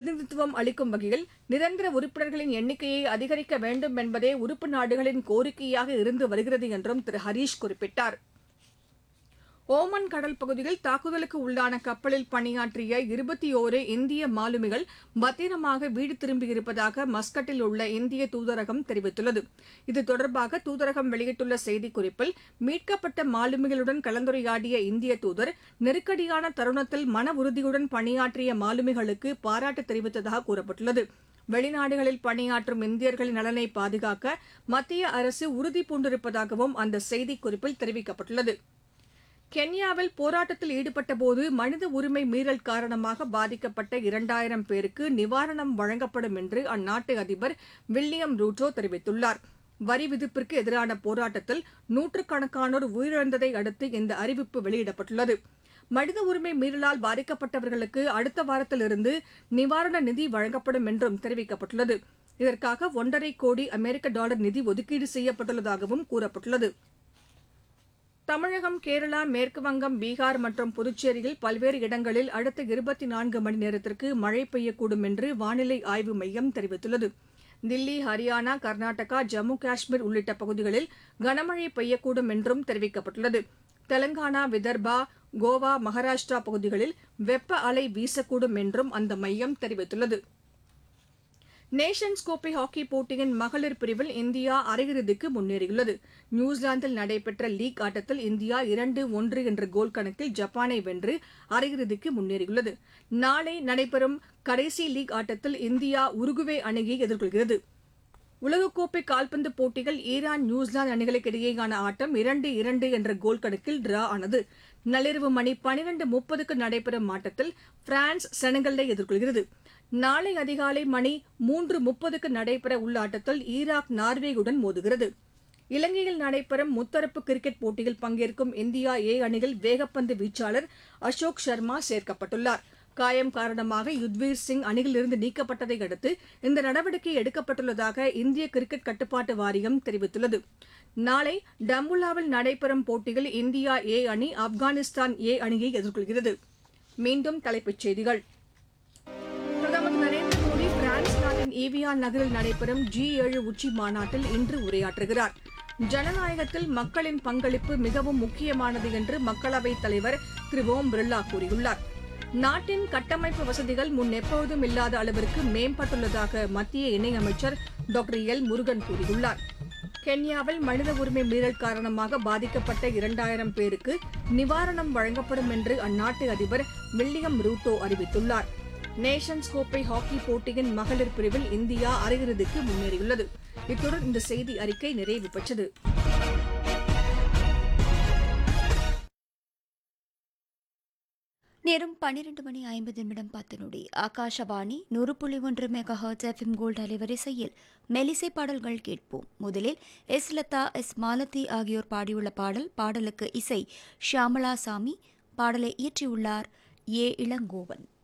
பிரதிநிதித்துவம் அளிக்கும் வகையில் நிரந்தர உறுப்பினர்களின் எண்ணிக்கையை அதிகரிக்க வேண்டும் என்பதே உறுப்பு நாடுகளின் கோரிக்கையாக இருந்து வருகிறது என்றும் திரு ஹரீஷ் குறிப்பிட்டார் ஓமன் கடல் பகுதியில் தாக்குதலுக்கு உள்ளான கப்பலில் பணியாற்றிய இருபத்தி ஓரு இந்திய மாலுமிகள் பத்திரமாக வீடு திரும்பியிருப்பதாக மஸ்கட்டில் உள்ள இந்திய தூதரகம் தெரிவித்துள்ளது இது தொடர்பாக தூதரகம் வெளியிட்டுள்ள செய்திக்குறிப்பில் மீட்கப்பட்ட மாலுமிகளுடன் கலந்துரையாடிய இந்திய தூதர் நெருக்கடியான தருணத்தில் மன உறுதியுடன் பணியாற்றிய மாலுமிகளுக்கு பாராட்டு தெரிவித்ததாக கூறப்பட்டுள்ளது வெளிநாடுகளில் பணியாற்றும் இந்தியர்களின் நலனை பாதுகாக்க மத்திய அரசு உறுதி பூண்டிருப்பதாகவும் அந்த செய்திக்குறிப்பில் தெரிவிக்கப்பட்டுள்ளது கென்யாவில் போராட்டத்தில் ஈடுபட்டபோது மனித உரிமை மீறல் காரணமாக பாதிக்கப்பட்ட இரண்டாயிரம் பேருக்கு நிவாரணம் வழங்கப்படும் என்று அந்நாட்டு அதிபர் வில்லியம் ரூட்டோ தெரிவித்துள்ளார் வரி விதிப்பிற்கு எதிரான போராட்டத்தில் நூற்றுக்கணக்கானோர் உயிரிழந்ததை அடுத்து இந்த அறிவிப்பு வெளியிடப்பட்டுள்ளது மனித உரிமை மீறலால் பாதிக்கப்பட்டவர்களுக்கு அடுத்த வாரத்திலிருந்து நிவாரண நிதி வழங்கப்படும் என்றும் தெரிவிக்கப்பட்டுள்ளது இதற்காக ஒன்றரை கோடி அமெரிக்க டாலர் நிதி ஒதுக்கீடு செய்யப்பட்டுள்ளதாகவும் கூறப்பட்டுள்ளது தமிழகம் கேரளா மேற்குவங்கம் பீகார் மற்றும் புதுச்சேரியில் பல்வேறு இடங்களில் அடுத்த இருபத்தி நான்கு மணி நேரத்திற்கு மழை பெய்யக்கூடும் என்று வானிலை ஆய்வு மையம் தெரிவித்துள்ளது தில்லி ஹரியானா கர்நாடகா ஜம்மு காஷ்மீர் உள்ளிட்ட பகுதிகளில் கனமழை பெய்யக்கூடும் என்றும் தெரிவிக்கப்பட்டுள்ளது தெலங்கானா விதர்பா கோவா மகாராஷ்டிரா பகுதிகளில் வெப்ப அலை வீசக்கூடும் என்றும் அந்த மையம் தெரிவித்துள்ளது நேஷன்ஸ் கோப்பை ஹாக்கி போட்டியின் மகளிர் பிரிவில் இந்தியா அரையிறுதிக்கு முன்னேறியுள்ளது நியூசிலாந்தில் நடைபெற்ற லீக் ஆட்டத்தில் இந்தியா இரண்டு ஒன்று என்ற கோல் கணக்கில் ஜப்பானை வென்று அரையிறுதிக்கு முன்னேறியுள்ளது நாளை நடைபெறும் கடைசி லீக் ஆட்டத்தில் இந்தியா உருகுவே அணியை எதிர்கொள்கிறது உலகக்கோப்பை கால்பந்து போட்டிகள் ஈரான் நியூசிலாந்து அணிகளுக்கு இடையேயான ஆட்டம் இரண்டு இரண்டு என்ற கோல் கணக்கில் டிரா ஆனது நள்ளிரவு மணி பனிரெண்டு முப்பதுக்கு நடைபெறும் ஆட்டத்தில் பிரான்ஸ் செனகலை எதிர்கொள்கிறது நாளை அதிகாலை மணி மூன்று முப்பதுக்கு நடைபெற உள்ள ஆட்டத்தில் ஈராக் நார்வேயுடன் மோதுகிறது இலங்கையில் நடைபெறும் முத்தரப்பு கிரிக்கெட் போட்டியில் பங்கேற்கும் இந்தியா ஏ அணியில் வேகப்பந்து வீச்சாளர் அசோக் சர்மா சேர்க்கப்பட்டுள்ளார் காயம் காரணமாக யுத்வீர் சிங் அணியிலிருந்து நீக்கப்பட்டதை அடுத்து இந்த நடவடிக்கை எடுக்கப்பட்டுள்ளதாக இந்திய கிரிக்கெட் கட்டுப்பாட்டு வாரியம் தெரிவித்துள்ளது நாளை டம்புல்லாவில் நடைபெறும் போட்டியில் இந்தியா ஏ அணி ஆப்கானிஸ்தான் ஏ அணியை எதிர்கொள்கிறது மீண்டும் தலைப்புச் செய்திகள் பிரதமர் திரு நரேந்திர மோடி பிரான்ஸ் நாட்டின் ஈவியான் நகரில் நடைபெறும் ஜி ஏழு உச்சி மாநாட்டில் இன்று உரையாற்றுகிறார் ஜனநாயகத்தில் மக்களின் பங்களிப்பு மிகவும் முக்கியமானது என்று மக்களவைத் தலைவர் திரு ஓம் பிர்லா கூறியுள்ளார் நாட்டின் கட்டமைப்பு வசதிகள் முன் எப்போதும் இல்லாத அளவிற்கு மேம்பட்டுள்ளதாக மத்திய இணையமைச்சர் டாக்டர் எல் முருகன் கூறியுள்ளார் கென்யாவில் மனித உரிமை மீறல் காரணமாக பாதிக்கப்பட்ட இரண்டாயிரம் பேருக்கு நிவாரணம் வழங்கப்படும் என்று அந்நாட்டு அதிபர் வில்லியம் ரூட்டோ அறிவித்துள்ளார் நேஷன்ஸ் கோப்பை ஹாக்கி போட்டியின் மகளிர் பிரிவில் இந்தியா அரையிறுதிக்கு முன்னேறியுள்ளது இத்துடன் இந்த செய்தி அறிக்கை நிறைவு பெற்றது நேரம் பன்னிரண்டு மணி ஐம்பது நிமிடம் பத்து நொடி ஆகாஷவாணி நூறு புள்ளி ஒன்று மெகா ஹர்ட்ஸ் எஃப்எம் கோல்ட் அலைவரிசையில் மெலிசை பாடல்கள் கேட்போம் முதலில் எஸ் லதா எஸ் மாலதி ஆகியோர் பாடியுள்ள பாடல் பாடலுக்கு இசை ஷியாமலா சாமி பாடலை இயற்றியுள்ளார் ஏ இளங்கோவன்